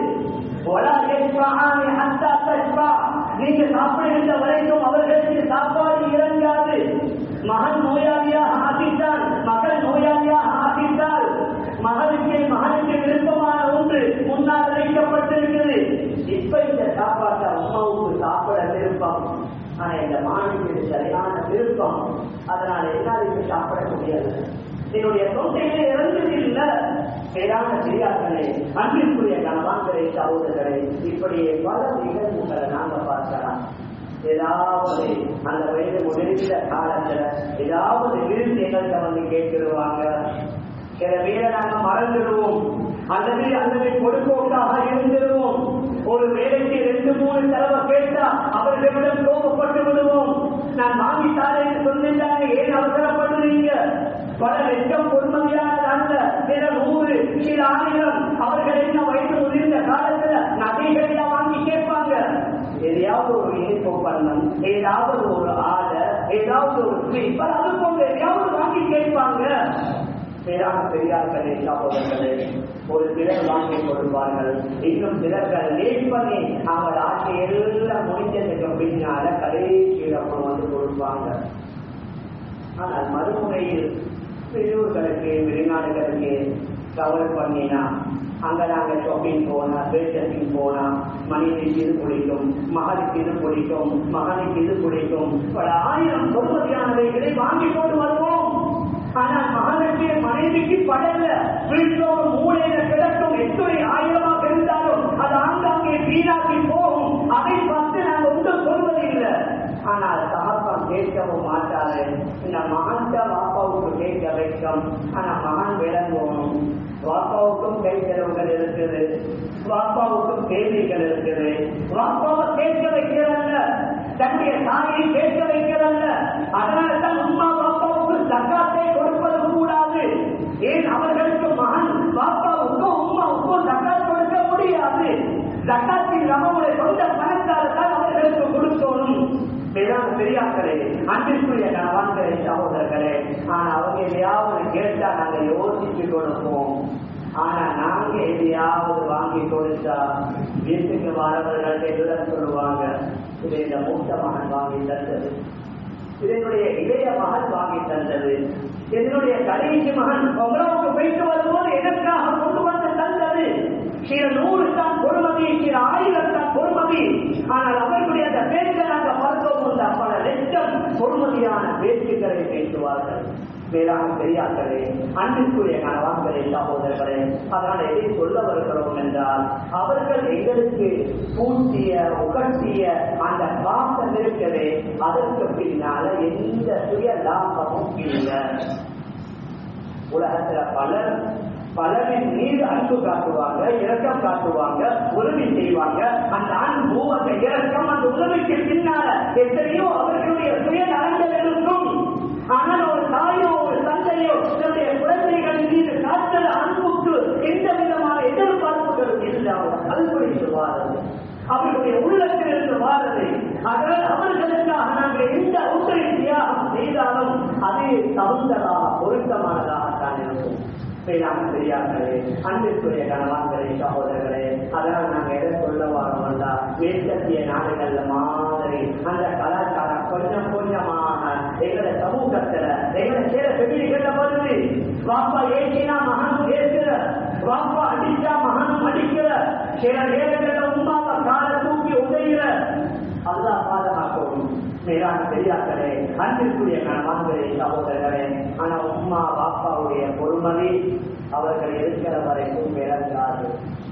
நீங்க சாப்பிடுகின்ற வரைக்கும் அவர்களுக்கு சாப்பாடு இறங்காது மகன் நோயாளியாக ஆகிட்டால் மகள் நோயாளியாக ஆகிட்டால் மகனுக்கு மகனுக்கு விருப்பமான ஒன்று முன்னால் வைக்கப்பட்டிருக்குது இப்ப இந்த சாப்பாட்டை அம்மாவுக்கு சாப்பிட விருப்பம் ஆனா இந்த மானுக்கு சரியான விருப்பம் அதனால எல்லாருக்கும் சாப்பிட முடியாது என்னுடைய தொண்டையிலே இறந்தது இல்ல மேலான பெரியார்களே அன்பிற்குரிய கணவான்களே சகோதரர்களே இப்படியே பல நிகழ்வுகளை நாங்க பார்க்கலாம் ஏதாவது அந்த வயது முடிந்த காலத்துல ஏதாவது விருது எங்கள்கிட்ட வந்து கேட்டுருவாங்க சில பேரை நாங்க மறந்துடுவோம் அல்லது அல்லது கொடுக்கோட்டாக இருந்துடுவோம் ஒரு வேலைக்கு ரெண்டு மூணு தடவை கேட்டா அவர்களிடம் கோபப்பட்டு விடுவோம் நான் வாங்கித்தாரேன்னு சொன்னேன் ஏன் அவசரப்படுறீங்க பல லட்சம் பொறுமதியானது அல்ல சில நூறு சில ஆயிரம் அவர்கள் என்ன வயது முதிர்ந்த காலத்துல நகைகளை வாங்கி கேட்பாங்க எதையாவது ஒரு இணைப்பு பண்ணம் ஏதாவது ஒரு ஆடை ஏதாவது ஒரு ஸ்லீப் அது போன்ற எதையாவது வாங்கி கேட்பாங்க பேரான பெரியார்களே சகோதரர்களே ஒரு சிலர் வாங்கி கொடுப்பார்கள் இன்னும் சிலர்கள் லேட் பண்ணி அவங்க ஆட்சி எல்லாம் முடிஞ்சதுக்கு பின்னால கடைசியில கொண்டு வந்து கொடுப்பாங்க ஆனால் மறுமுறையில் வெளியூர்களுக்கு வெளிநாடுகளுக்கு கவர் பண்ணினா அங்க நாங்க ஷாப்பிங் போனா பேஷப்பிங் போனா மனைவிக்கு இது பிடிக்கும் மகனுக்கு இது பிடிக்கும் மகனுக்கு இது பிடிக்கும் பல ஆயிரம் பொறுமதியானவைகளை வாங்கி கொண்டு வருவோம் ஆனால் மகனுக்கு மனைவிக்கு படல வீட்டில் ஒரு மூலையில கிடக்கும் எத்தனை ஆயிரமாக இருந்தாலும் அது ஆங்காங்கே வீணாக்கி போகும் அதை பார்த்து நாங்கள் ஒன்றும் சொல்வதில்லை ஆனால் தகப்பம் கேட்கவும் மாட்டாரு இந்த மகன் தான் வாப்பாவுக்கு கேட்க வைக்கும் ஆனா மகன் விளங்குவோம் வாப்பாவுக்கும் கை செலவுகள் இருக்குது வாப்பாவுக்கும் கேள்விகள் இருக்குது வாப்பாவை கேட்க வைக்கிறல்ல தன்னுடைய தாயை கேட்க வைக்கிறல்ல அதனால தான் அம்மா பாப்பாவுக்கு சக்காத்தை கொடுப்பது கூடாது ஏன் அவர்களுக்கு மகன் பாப்பாவுக்கும் உமாவுக்கும் சக்காத் கொடுக்க முடியாது சக்காத்தின் நம்முடைய சொந்த பணத்தால் தான் அவர்களுக்கு கொடுக்கணும் வேளாண் பெரியார்களே அன்பிற்குரிய கணவான்களே சகோதரர்களே ஆனா அவங்க எதையாவது கேட்டா நாங்க யோசிச்சு கொடுப்போம் ஆனா நாங்க எதையாவது வாங்கி கொடுத்தா வீட்டுக்கு வரவர்கள் எல்லாம் சொல்லுவாங்க இது இந்த மூத்த மகன் வாங்கி தந்தது இதனுடைய இளைய மகன் வாங்கி தந்தது இதனுடைய கடைசி மகன் உங்களவுக்கு போயிட்டு வரும்போது எதற்காக கொண்டு வந்து தந்தது சில நூறு தான் பொறுமதி சில ஆயிரம் தான் பொறுமதி ஆனால் அவர்களுடைய அந்த பேச்சை நாங்கள் பார்த்தோம் உள்ள பல லட்சம் பொறுமதியான பேச்சுக்களை பேசுவார்கள் வேளாண் பெரியார்களே அன்பிற்குரிய கணவான்களே சகோதரர்களே அதனால் எதை சொல்ல வருகிறோம் என்றால் அவர்கள் எங்களுக்கு பூட்டிய உகட்டிய அந்த பாசம் இருக்கவே அதற்கு பின்னால எந்த சுய லாபமும் இல்லை உலகத்துல பலர் பலரின் மீது அன்பு காட்டுவாங்க இரக்கம் காட்டுவாங்க உதவி செய்வாங்க அந்த அன்பு அந்த இரக்கம் அந்த உதவிக்கு பின்னால எத்தனையோ அவர்களுடைய சுய நலங்கள் இருக்கும் ஆனால் ஒரு தாயோ ஒரு தந்தையோ தன்னுடைய குழந்தைகளின் மீது காட்டுற அன்புக்கு எந்த விதமான எதிர்பார்ப்புகளும் இல்லை அவர் கல்வழித்து வாரது அவர்களுடைய உள்ளத்திலிருந்து வாரது அதனால் அவர்களுக்காக நாங்கள் எந்த ஒன்றை தியாகம் செய்தாலும் அது தகுந்ததாக பொருத்தமானதாகத்தான் இருக்கும் செய்யாம செய்யார்களே அன்பிற்குரிய கணவான்களே சகோதரர்களே அதனால் நாங்க எதை சொல்ல வரோம்னா மேற்கத்திய நாடுகள்ல மாதிரி அந்த கலாச்சாரம் கொஞ்சம் கொஞ்சமாக எங்களை சமூகத்துல எங்களை சேர செவிலிகள்ல வருது வாப்பா ஏற்றினா மகனும் ஏற்கிற வாப்பா அடிச்சா மகனும் அடிக்கிற சில நேரங்கள்ல உமாவை காலை தூக்கி உதைகிற அல்லாஹ் பாதுகாக்கணும் மேலான பெரியார்களே அன்பிற்குரிய கணவான்களே சகோதரர்களே ஆனா உம்மா பாப்பாவுடைய பொறுமதி அவர்கள் இருக்கிற வரைக்கும் விளங்காது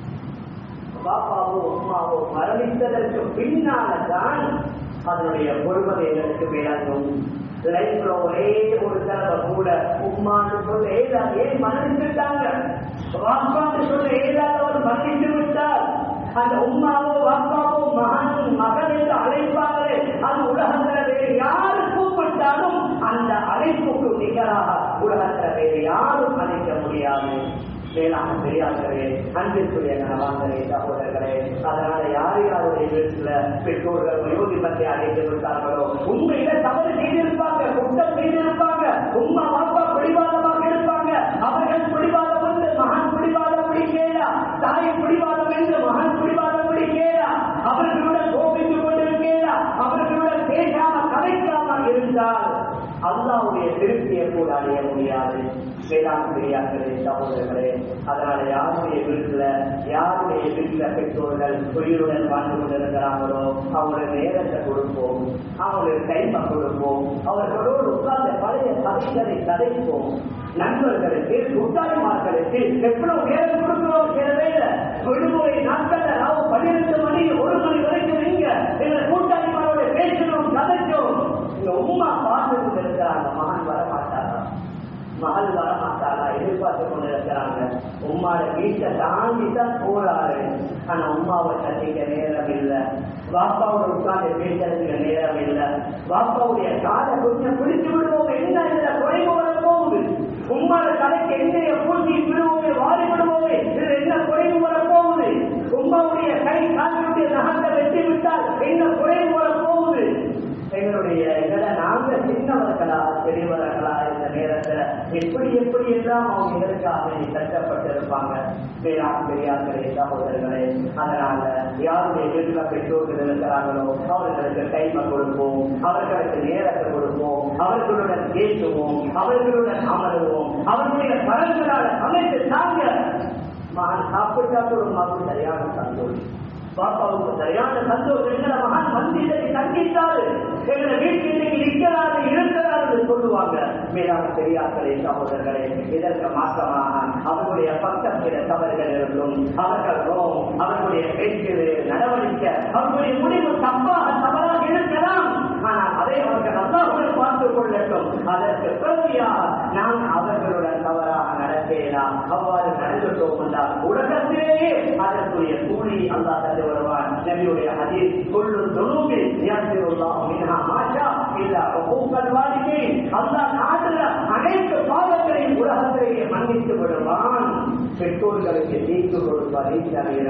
பாப்பாவோ உம்மாவோ மரணித்ததற்கு பின்னால்தான் அதனுடைய பொறுமதி எங்களுக்கு விளங்கும் லைஃப்ல ஒரே ஒரு தடவை கூட உம்மான்னு சொல்ல ஏதாவது ஏன் மரணிச்சுட்டாங்க வாப்பான்னு சொல்ல ஏதாவது ஒரு மரணித்து விட்டால் அந்த உம்மாவோ வாப்பாவோ மகன் மகன் என்று அழைப்பாங்களே அது உலகத்துல வேறு யாரு கூப்பிட்டாலும் அந்த அழைப்புக்கு நிகராக உலகத்துல வேறு யாரும் அழைக்க முடியாது வேளாண் பெரியார்களே அன்பிற்குரிய கணவான்களே சகோதரர்களே அதனால யார் யாருடைய வீட்டுல பெற்றோர்கள் வயோதிபத்தை அழைத்து விட்டார்களோ உண்மையில தவறு செய்திருப்பாங்க குற்றம் செய்திருப்பாங்க உம்மா பாப்பா பிடிவாதமாக இருப்பாங்க அவர்கள் பிடிவாதம் வந்து மகன் பிடிவாதம் பிடிக்கலா தாய் பிடிவாதம் என்று மகன் பிடிவாதம் பிடிக்கலா அவர்களுடன் கோபித்துக் கொண்டிருக்கேனா அவர்களுடன் பேசாம கலைக்காம இருந்தால் அல்லாவுடைய திருப்தியை கூட அடைய முடியாது வேளாண் பெரியார்களே சகோதரர்களே அதனால யாருடைய வீட்டுல யாருடைய வீட்டுல பெற்றோர்கள் உயிருடன் வாழ்ந்து கொண்டிருக்கிறாங்களோ அவங்களுக்கு நேரத்தை கொடுப்போம் அவங்களுக்கு டைமை கொடுப்போம் அவர்களோடு உட்கார்ந்த பழைய கதைகளை கதைப்போம் நண்பர்களுக்கு கூட்டாளிமார்களுக்கு எவ்வளவு நேரம் கொடுக்கிறோம் சில வேலை விடுமுறை நாட்கள்ல நாம் பன்னிரண்டு மணி ஒரு மணி வரைக்கும் நீங்க எங்க கூட்டாளிமாரோட பேசணும் கதைச்சோம் இந்த உமா பார்த்து கொண்டிருக்கிறாங்க மகன் வர மாட்டாரா மகள் வர மாட்டாரா எதிர்பார்த்து கொண்டிருக்கிறாங்க உம்மாட வீட்டை தாண்டி தான் போறாரு ஆனா உமாவை சந்திக்க நேரம் இல்லை பாப்பாவோட உட்கார்ந்து பேசுறதுக்கு நேரம் இல்லை பாப்பாவுடைய காலை கொஞ்சம் பிடிச்சு விடுவோம் என்ன இதுல குறைவு வர போகுது உம்மாட தலைக்கு எண்ணெய பூசி விடுவோமே வாரி விடுவோமே இது என்ன குறைவு வரப்போகுது உம்மாவுடைய கை கால்களுடைய நகத்தை வெட்டி விட்டால் என்ன குறைவு வரப்போகுது எங்களுடைய எங்களை நாங்க சின்னவர்களா பெரியவர்களா இந்த நேரத்துல எப்படி எப்படி எல்லாம் அவங்க இதற்காக கஷ்டப்பட்டிருப்பாங்க பேராம் பெரியார்களே சகோதரர்களே அதனால யாருடைய வீட்டுல பெற்றோர்கள் இருக்கிறாங்களோ அவர்களுக்கு கைமை கொடுப்போம் அவர்களுக்கு நேரத்தை கொடுப்போம் அவர்களுடன் பேசுவோம் அவர்களுடன் அமருவோம் அவர்களுடைய பலன்களால் அமைத்து தாங்க மகன் சாப்பிட்டா ஒரு மகன் சரியான சந்தோஷம் பாப்பாவுக்கு சரியான சந்தோஷம் எங்களை மகன் வந்து இதை தங்கிட்டாரு எங்களை வீட்டில் இன்னைக்கு இருக்கிறாரு இருக்கிறாரு சொல்லுவாங்க மேலான பெரியார்களே சகோதரர்களே இதற்கு மாற்றமாக அவர்களுடைய பக்கத்தில தவறுகள் இருக்கும் அவர்கள் ரோம் அவர்களுடைய பேச்சு நடவடிக்கை அவர்களுடைய முடிவு தப்பாக தவறாக இருக்கலாம் ஆனால் அதை அவர்கள் அல்லாஹுடன் பார்த்துக் கொள்ளட்டும் அதற்கு பிரதியாக நான் அவர்களுடன் தவறாக நடத்தேனா அவ்வாறு நடந்துட்டோம் என்றால் உலகத்திலேயே அதற்குரிய கூலி அல்லாஹ் தந்து வருவான் நபியுடைய ஹதீஸ் கொள்ளு துணுவில் யக்திருல்லாஹு மின்ஹா மாஷா இல்லா உகூகல் வாலிதீன் அல்லாஹ் நாடுற அனைத்து பாவங்களையும் உலகத்திலேயே மன்னித்து விடுவான் பெற்றோர்களுக்கு தீர்த்து கொடுப்பதை தவிர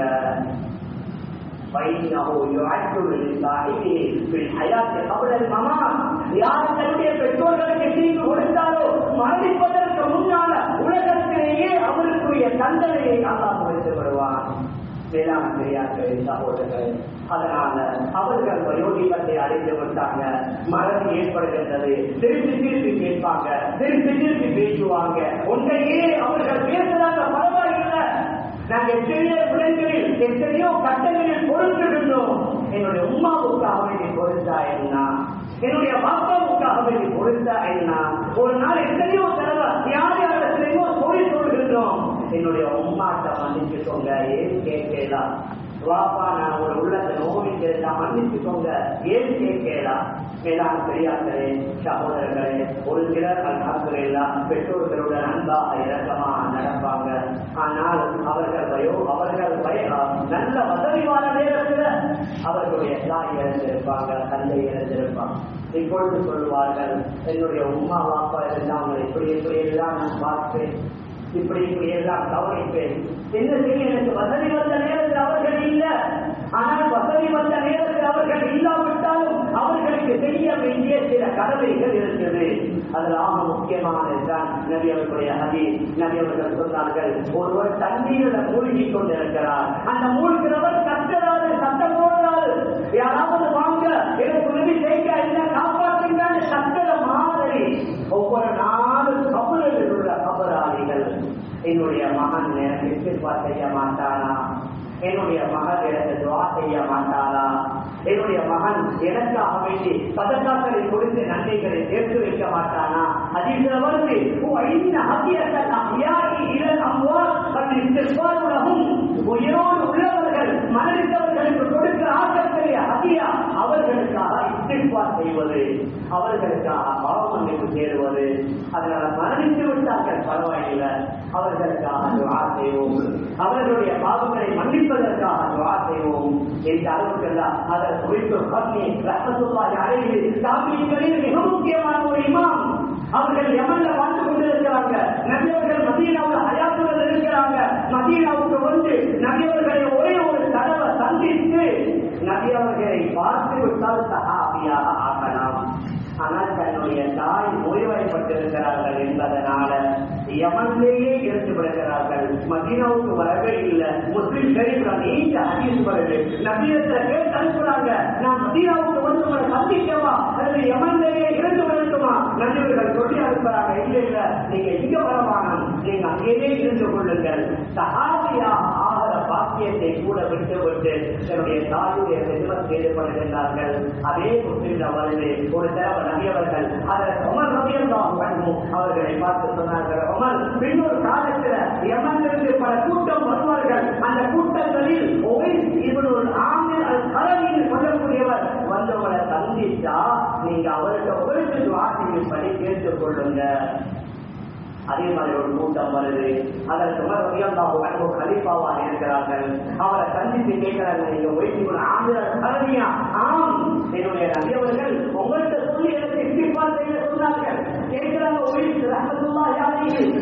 فإنه يعد لصاحبه في الحياة قبل الممات யார் தன்னுடைய பெற்றோர்களுக்கு தீங்கு கொடுத்தாலோ மரணிப்பதற்கு முன்னால உலகத்திலேயே அவருக்குரிய தண்டனையை அல்லாஹ் கொடுத்து வருவான் வேளாண் பெரியார்களே சகோதரர்களே அதனால அவர்கள் வயோதிபத்தை அடைந்து விட்டாங்க மரணம் ஏற்படுகின்றது திருப்பி திருப்பி கேட்பாங்க திருப்பி திருப்பி பேசுவாங்க உண்மையே அவர்கள் பேசுறாங்க பரவாயில்லை நாங்க எத்தனையோ விடங்களில் எத்தனையோ கட்டங்களில் பொறுத்திருந்தோம் என்னுடைய உமாவுக்காக வேண்டி பொறுத்தா என்ன என்னுடைய பாப்பாவுக்காக வேண்டி பொறுத்தா என்ன ஒரு நாள் எத்தனையோ தடவை யார் யார் எத்தனையோ சொல்லி சொல்கின்றோம் என்னுடைய உமாட்ட மன்னிச்சுக்கோங்க ஏன் கேட்கலாம் வாப்பா நான் ஒரு உள்ளத்தை நோவிட்டு மன்னிச்சுக்கோங்க ஏன் கேட்கலாம் மேலான பெரியார்களே சகோதரர்களே ஒரு சிலர் அல்ஹம்துலில்லா பெற்றோர்களுடன் அன்பாக இரக்கமாக நடப்பாங்க ஆனால் அவர்கள் வயோ அவர்கள் வய நல்ல வசதிவான நேரத்தில் அவர்களுடைய தாய் இறந்திருப்பாங்க தந்தை இறந்திருப்பாங்க இப்பொழுது சொல்லுவார்கள் என்னுடைய உமா பாப்பா இருந்தாங்க இப்படி இப்படி எல்லாம் நான் பார்ப்பேன் இப்படி இப்படி எல்லாம் கவனிப்பேன் என்ன செய்ய எனக்கு வசதி வந்த நேரத்தில் அவர்கள் இல்லை ஆனால் வசதி வந்த நேரத்தில் அவர்கள் இல்லாவிட்டாலும் அவர்களுக்கு செய்ய வேண்டிய சில கடமைகள் இருக்குது அதில் ஆக முக்கியமானதுதான் நபி அவர்களுடைய ஹதி நபி அவர்கள் சொன்னார்கள் ஒருவர் தண்ணீரில் மூழ்கி கொண்டிருக்கிறார் அந்த மூழ்கிறவர் கத்துறாரு சத்தம் போடுறாரு யாராவது வாங்க எனக்கு உதவி செய்ய என்ன காப்பாற்றுங்கன்னு சத்தர மாதிரி ஒவ்வொரு நாளும் கபலில் உள்ள கபராளிகள் என்னுடைய மகன் எனக்கு எதிர்பார்த்து செய்ய மாட்டானா என்னுடைய மகன் எனக்கு துவா செய்ய மாட்டாரா என்னுடைய மகன் எனக்காக வேண்டி பதக்காக்களை கொடுத்து நன்மைகளை சேர்த்து வைக்க மாட்டானா அதில் வருது உயிரோடு உள்ளவர்கள் மரணித்தவர்களுக்கு கொடுக்க ஆசைப்படிய அதியா அவர்களுக்காக இஸ்திஃபார் செய்வது அவர்களுக்காக பாவமன்னிப்பு தேடுவது அதனால மரணித்து விட்டார்கள் பரவாயில்லை அவர்களுக்காக துவா செய்வோம் அவர்களுடைய பாவங்களை மன்னிப்பதற்காக துவா செய்வோம் இந்த அளவுக்கெல்லாம் அதை குறித்து கம்மி ரசத்துல்லாஹி அலைஹி தாபிகளில் மிக முக்கியமான ஒரு இமாம் அவர்கள் யமன்ல வாழ்ந்து கொண்டிருக்கிறாங்க நபியவர்கள் மதீனாவில் ஹயாத்துடன் இருக்கிறாங்க மதீனாவுக்கு வந்து நபியவர்களை ஒரே ஒரு தடவை சந்தித்து நபியவர்களை பார்த்து விட்டால் சஹாபியாக ஆகலாம் ஆனால் தன்னுடைய தாய் நோய்வாய்ப்பட்டிருக்கிறார்கள் என்பதனால யமன்லேயே இருந்து விடுகிறார்கள் மதீனாவுக்கு வரவே இல்லை முஸ்லிம் ஷரீஃப்ல நீண்ட ஹதீஸ் வருது நபியத்துல கேட்டு அனுப்புறாங்க நான் மதீனாவுக்கு வந்து உங்களை சந்திக்கவா அல்லது யமன்லேயே இருந்து விடட்டுமா நபியவர்கள் சொல்லி அனுப்புறாங்க இல்ல இல்ல நீங்க இங்க வரவானம் நீங்க அங்கேயே இருந்து கொள்ளுங்கள் சஹாபியா ஆகிற பாக்கியத்தை கூட விட்டு விட்டு தன்னுடைய தாயுடைய செல்வம் ஈடுபடுகின்றார்கள் அதே முஸ்லிம் வருது ஒரு தடவை நபியவர்கள் அதற்கு உமர் ரபியல்லாஹு அன்ஹு அவர்களை பார்த்து சொன்னார்கள் உமர் பின்னொரு காலத்துல யமனிலிருந்து பல கூட்டம் வருவார்கள் அந்த கூட்டங்களில் ஒவைஸ் இவனோட ஆமிர் அல் கரவின்னு சொல்லக்கூடியவர் வந்தவங்களை சந்தித்தா நீங்க அவருக்கு உங்களுக்கு துவா செய்யும்படி கேட்டுக் கொள்ளுங்க அதே மாதிரி ஒரு கூட்டம் வருது அதற்கு மறுபடியும் கலிப்பாவாக இருக்கிறார்கள் அவரை சந்தித்து கேட்கிறாங்க நீங்க ஒய்வு ஆந்திர கரணியா ஆம் என்னுடைய நபியவர்கள் உங்கள்கிட்ட சொல்லி எனக்கு இஸ்திஃபார் செய்ய சொன்னார்கள் கேட்கிறாங்க ஒய்வு ரஹமத்துல்லா யாரையும்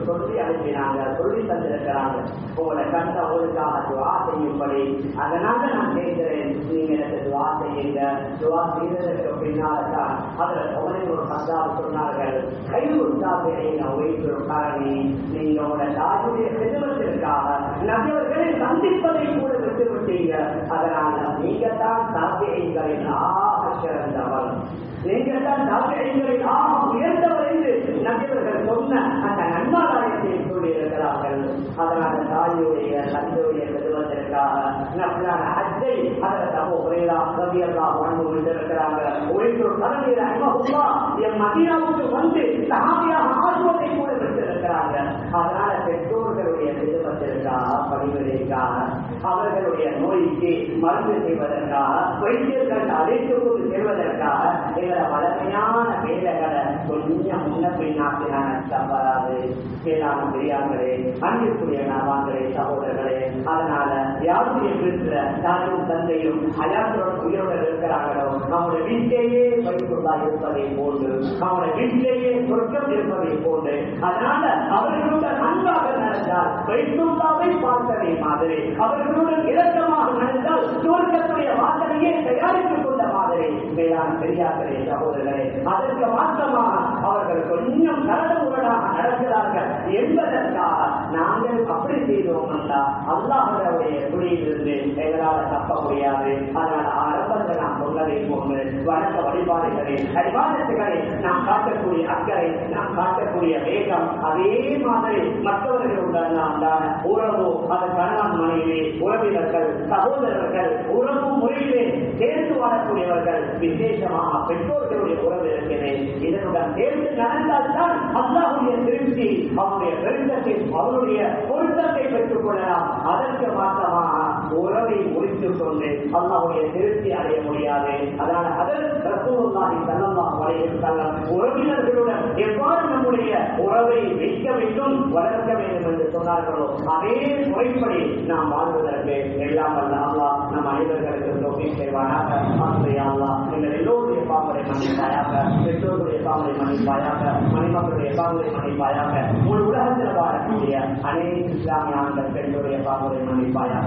சொல்லி அனுப்பினாங்க சொல்லி தந்திருக்கிறாங்க உங்களை கண்ட அவங்களுக்காக துவா செய்யும்படி அதனால நான் கேட்கிறேன் நீங்க எனக்கு துவா செய்யுங்க துவா செய்ததற்கு பின்னால தான் அதுல உடனே ஒரு கந்தால் சொன்னார்கள் கைவிட்டாக வைத்து காரணி நீங்க உங்களோட தாயுடைய செல்வத்திற்காக நபியவர்களை சந்திப்பதை கூட விட்டு விட்டீங்க அதனால நீங்க தான் சாத்தியங்களின் ஆக சிறந்தவர் நீங்க தான் சாத்தியங்களின் ஆக உயர்ந்தவர் என்று நபியவர்கள் சொன்ன அந்த நன்மாராயத்தை சொல்லி இருக்கிறார்கள் அதனால தாயுடைய தந்தையுடைய செல்வத்திற்காக நபியான அஜை அதில் தபோ உரையிலா ரவியெல்லாம் வாழ்ந்து கொண்டிருக்கிறாங்க ஒழித்து தலைமையில் அன்பகுல்லா என் மதியாவுக்கு வந்து சாமியாக ஆசுவதை கூட பெற்றிருக்கிறாங்க அதனால பெற்றோர்களுடைய செல்வத்திற்காக பணிவிடைக்காக அவர்களுடைய நோய்க்கு மருந்து செய்வதற்காக வைத்தியர்கள் அழைத்து கொண்டு செல்வதற்காக எங்களை வளமையான வேலைகளை கொஞ்சம் முன்ன பின்னாக்கினான தவறாது மேலான பெரியார்களே அன்பிற்குரிய நாவாங்களே சகோதரர்களே அதனால யாருடைய வீட்டுல தாயும் தந்தையும் அயாத்துடன் உயிரோடு இருக்கிறாங்களோ நம்முடைய வீட்டிலேயே வைத்துள்ளா இருப்பதை போன்று நம்முடைய வீட்டிலேயே சொர்க்கம் இருப்பதை போன்று அதனால அவர்களுடன் அன்பாக நடந்தால் வைத்துள்ளாவை பார்த்ததை மாதிரி அவர்களுடன் இரக்கமாக நடந்தால் சொர்க்கத்துடைய வாசனையை தயாரித்துக் கொண்ட மாதிரி மேலான பெரியார்களே சகோதரர்களே அதற்கு மாற்றமாக அவர்கள் கொஞ்சம் கரடுமுரடாக நடக்கிறார்கள் என்பதற்காக நாங்கள் அப்படி செய்தோம் என்றால் அல்லாஹருடைய துணியிலிருந்து எங்களால் தப்ப முடியாது அதனால் ஆரம்பத்தில் நாம் சொன்னதை போன்று வணக்க வழிபாடுகளை அறிவாதத்துகளை நாம் காட்டக்கூடிய அக்கறை நாம் காட்டக்கூடிய வேகம் அதே மாதிரி மற்றவர்களுடன் நாம் உறவு அது கணவன் மனைவி உறவினர்கள் சகோதரர்கள் உறவு முறையிலே சேர்ந்து வாழக்கூடியவர்கள் விசேஷமாக பெற்றோர்களுடைய உறவு இருக்கிறேன் இதனுடன் சேர்ந்து நடந்தால்தான் அல்லாஹுடைய திருப்தி அவருடைய பெருந்தத்தை அவருடைய பொருத்தத்தை பெற்றுக் கொள்ளலாம் அதற்கு மாற்றமாக உறவை முடித்துக் கொண்டு அல்லாஹுடைய திருப்தி அடைய முடியாது அதனால் அதற்கு ரசூலுல்லாஹி ஸல்லல்லாஹு அலைஹி வஸல்லம் உறவினர்களுடன் எவ்வாறு நம்முடைய உறவை வைக்க வேண்டும் வளர்க்க வேண்டும் என்று சொன்னார்களோ அதே முறைப்படி நாம் வாழ்வதற்கு எல்லாம் வல்ல அல்லாஹ் நம் அனைவர்களுக்கு தோல்வி செய்வானாக ஆசிரியா அல்லாஹ் எங்கள் எல்லோருடைய பாவங்களை மன்னிப்பாயாக பெற்றோர்களுடைய பாவங்களை மன்னிப்பாயாக மணிமக்களுடைய பாவங்களை மன்னிப்பாயாக முழு உலகத்தில் வாழக்கூடிய அனைத்து இஸ்லாமிய ஆண்கள் பெற்றோருடைய பாவங்களை மன்னிப்பாயாக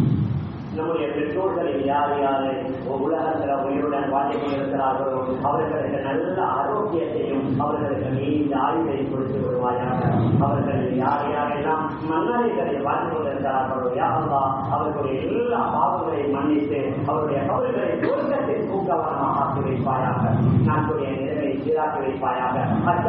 நம்முடைய பெற்றோர்களில் யார் யாரு உலகத்தில் உயிருடன் வாழ்ந்து கொண்டிருக்கிறார்களோ அவர்களுக்கு நல்ல ஆரோக்கியத்தையும் அவர்களுக்கு நீண்ட ஆயுதை கொடுத்து வருவாயாக அவர்கள் யார் யாரெல்லாம் மன்னரைகளை வாழ்ந்து கொண்டிருக்கிறார்களோ யாரா அவர்களுடைய எல்லா பாவங்களையும் மன்னித்து அவருடைய கவல்களை தோற்றத்தை தூக்கவரமாக ஆக்கி வைப்பாயாக நாட்டுடைய நிலைமை சீராக்கி வைப்பாயாக